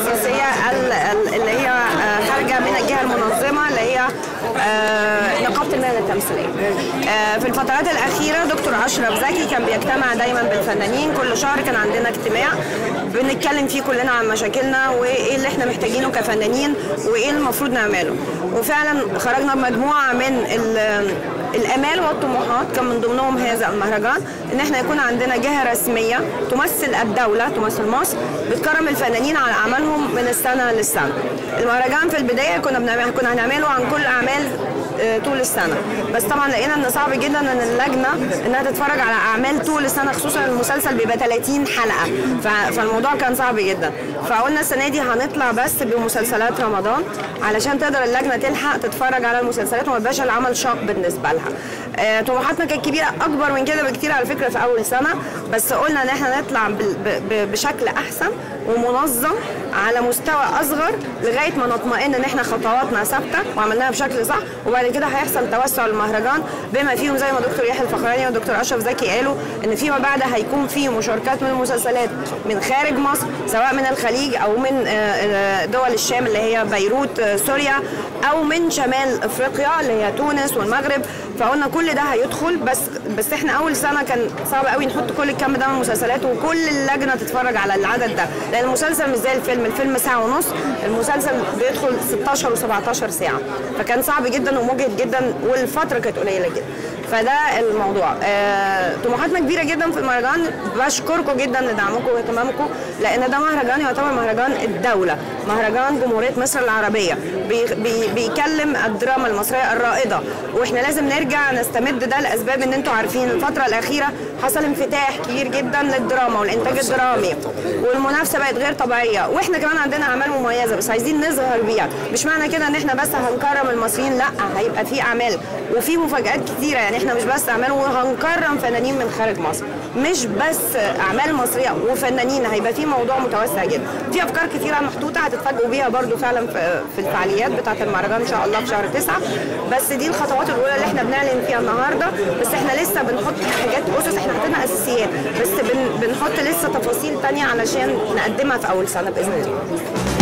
الاساسيه ال- ال- اللي هي آه، خارجه من الجهه المنظمه اللي هي آه، نقابه المهن التمثيليه. آه، في الفترات الاخيره دكتور اشرف زكي كان بيجتمع دايما بالفنانين كل شهر كان عندنا اجتماع بنتكلم فيه كلنا عن مشاكلنا وايه اللي احنا محتاجينه كفنانين وايه المفروض نعمله وفعلا خرجنا بمجموعه من ال- الامال والطموحات كان من ضمنهم هذا المهرجان ان احنا يكون عندنا جهه رسميه تمثل الدوله تمثل مصر بتكرم الفنانين على اعمالهم من السنه للسنه. المهرجان في البدايه كنا بنعمل كنا هنعمله عن كل اعمال آه، طول السنه بس طبعا لقينا ان صعب جدا ان اللجنه انها تتفرج على اعمال طول السنه خصوصا المسلسل بيبقى 30 حلقه ف- فالموضوع كان صعب جدا فقلنا السنه دي هنطلع بس بمسلسلات رمضان علشان تقدر اللجنه تلحق تتفرج على المسلسلات وما يبقاش العمل شاق بالنسبه لها آه، طموحاتنا كانت كبيره اكبر من كده بكتير على فكره في اول سنه بس قلنا ان احنا نطلع بال- ب- ب- بشكل احسن ومنظم على مستوى اصغر لغايه ما نطمئن ان احنا خطواتنا ثابته وعملناها بشكل صح وبعد كده هيحصل توسع للمهرجان بما فيهم زي ما دكتور يحيى الفخراني ودكتور اشرف زكي قالوا ان فيما بعد هيكون في مشاركات من المسلسلات من خارج مصر سواء من الخليج او من آه، آه، دول الشام اللي هي بيروت آه، سوريا او من شمال افريقيا اللي هي تونس والمغرب فقلنا كل ده هيدخل بس بس احنا اول سنه كان صعب قوي نحط كل الكم ده من المسلسلات وكل اللجنه تتفرج على العدد ده لان المسلسل مش زي الفيلم الفيلم ساعه ونص المسلسل بيدخل 16 و17 ساعه فكان صعب جدا ومجهد جدا والفتره كانت قليله جدا فده الموضوع آه، طموحاتنا كبيره جدا في المهرجان بشكركم جدا لدعمكم واهتمامكم لان ده مهرجان يعتبر مهرجان الدوله مهرجان جمهوريه مصر العربيه بي بي بيكلم الدراما المصريه الرائده واحنا لازم نرجع نستمد ده لاسباب ان انتوا عارفين الفتره الاخيره حصل انفتاح كبير جدا للدراما والانتاج الدرامي والمنافسه بقت غير طبيعيه واحنا كمان عندنا اعمال مميزه بس عايزين نظهر بيها مش معنى كده ان احنا بس هنكرم المصريين لا هيبقى في اعمال وفي مفاجات كتيره يعني احنا مش بس اعمال وهنكرم فنانين من خارج مصر مش بس اعمال مصريه وفنانين هيبقى في موضوع متوسع جدا في افكار كتيره محطوطه هتتفاجئوا بيها برضو فعلا في في الفعاليات بتاعه المهرجان ان شاء الله في شهر تسعة بس دي الخطوات الاولى اللي احنا بنعلن فيها النهارده بس احنا لسه بنحط حاجات اسس احنا حطينا اساسيات بس بن بنحط لسه تفاصيل تانية علشان نقدمها في اول سنه باذن الله